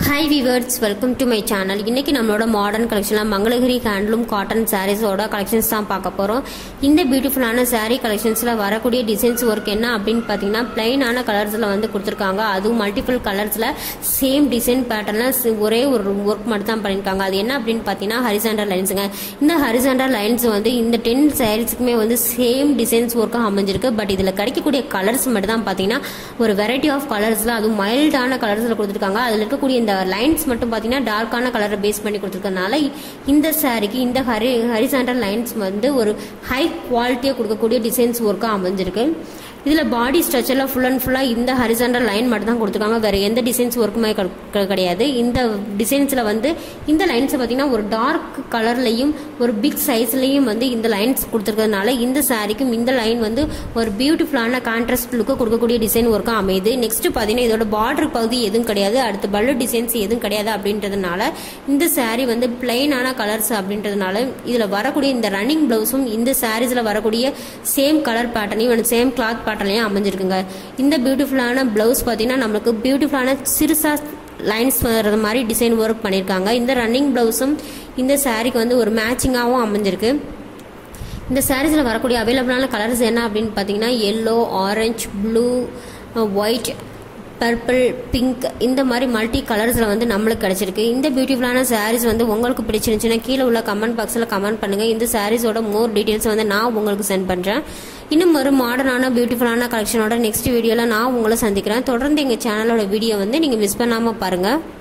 hi viewers welcome to my channel இன்னைக்கு நம்மளோட modern கலெக்ஷனில் மங்களகிரி ஹேண்ட்லூம் காட்டன் சாரீஸோட கலெக்ஷன்ஸ் தான் பார்க்க போகிறோம் இந்த பியூட்டிஃபுல்லான saree கலெக்ஷன்ஸில் வரக்கூடிய டிசைன்ஸ் ஒர்க் என்ன அப்படின்னு பார்த்தீங்கன்னா பிளைனான கலர்ஸில் வந்து கொடுத்துருக்காங்க அதுவும் மல்டிபிள் கலர்ஸில் சேம் டிசைன் பேட்டர்னில் ஒரே ஒரு ஒர்க் மட்டும் தான் பண்ணியிருக்காங்க அது என்ன அப்படின்னு பார்த்தீங்கன்னா ஹரிசாண்டர் லைன்ஸுங்க இந்த ஹரிசாண்டர் லைன்ஸ் வந்து இந்த டென் சாரீஸுக்குமே வந்து சேம் டிசைன்ஸ் ஒர்க்காக அமைஞ்சிருக்கு பட் இதில் கிடைக்கக்கூடிய கலர்ஸ் மட்டும் தான் பார்த்தீங்கன்னா ஒரு வெரைட்டி ஆஃப் கலர்ஸில் அதுவும் மைல்டான கலர்ஸில் கொடுத்துருக்காங்க அதில் இருக்கக்கூடிய இந்த லைன்ஸ் மட்டும் பார்த்தீங்கன்னா டார்க்கான கலரை பேஸ் பண்ணி கொடுத்துருக்கறனால இந்த சாரிக்கு இந்த ஹரி ஹரிசாண்டல் லைன்ஸ் வந்து ஒரு ஹை குவாலிட்டியாக கொடுக்கக்கூடிய டிசைன்ஸ் ஒர்க்காக அமைஞ்சிருக்கு இதில் பாடி ஸ்ட்ரக்சரில் ஃபுல் அண்ட் ஃபுல்லாக இந்த ஹரிசாண்டல் லைன் மட்டும் தான் கொடுத்துருக்காங்க வேறு எந்த டிசைன்ஸ் ஒர்க்குமே கிடையாது இந்த டிசைன்ஸில் வந்து இந்த லைன்ஸை பார்த்தீங்கன்னா ஒரு டார்க் கலர்லையும் ஒரு பிக் சைஸ்லையும் வந்து இந்த லைன்ஸ் கொடுத்துருக்கறதுனால இந்த சாரிக்கும் இந்த லைன் வந்து ஒரு பியூட்டிஃபுல்லான கான்ட்ராஸ்ட் லுக்கு கொடுக்கக்கூடிய டிசைன் ஒர்க்காக அமையுது நெக்ஸ்ட் பார்த்தீங்கன்னா இதோட பார்டர் பகுதி எதுவும் கிடையாது அடுத்து பல்லு டிசைன்ஸ் எதுவும் கிடையாது அப்படின்றதுனால இந்த saree வந்து பிளைனான கலர்ஸ் அப்படின்றதுனால இதில் வரக்கூடிய இந்த ரன்னிங் ப்ளவுஸும் இந்த சாரீஸில் வரக்கூடிய சேம் கலர் பேட்டர்னையும் சேம் கிளாத் பேட்டர்லையும் அமைஞ்சிருக்குங்க இந்த பியூட்டிஃபுல்லான ப்ளவுஸ் பார்த்தீங்கன்னா நம்மளுக்கு பியூட்டிஃபுல்லான சிறுசா லைன்ஸ் வர்றது மாதிரி டிசைன் ஒர்க் பண்ணியிருக்காங்க இந்த ரன்னிங் ப்ளவுஸும் இந்த சாரீக்கு வந்து ஒரு மேட்சிங்காகவும் அமைஞ்சிருக்கு இந்த சாரீஸில் வரக்கூடிய அவைலபிளான கலர்ஸ் என்ன அப்படின்னு பார்த்தீங்கன்னா yellow orange blue white purple pink இந்த மாதிரி மல்டி கலர்ஸில் வந்து நம்மளுக்கு கிடச்சிருக்கு இந்த பியூட்டிஃபுல்லான சாரீஸ் வந்து உங்களுக்கு பிடிச்சிருந்துச்சுன்னா கீழே உள்ள கமெண்ட் பாக்ஸில் கமெண்ட் பண்ணுங்கள் இந்த சாரீஸோட மோர் டீட்டெயில்ஸ் வந்து நான் உங்களுக்கு சென்ட் பண்ணுறேன் இன்னும் ஒரு மாடர்னான பியூட்டிஃபுல்லான கலெக்ஷனோட நெக்ஸ்ட் வீடியோவில் நான் உங்களை சந்திக்கிறேன் தொடர்ந்து எங்கள் சேனலோட வீடியோ வந்து நீங்கள் மிஸ் பண்ணாமல் பாருங்கள்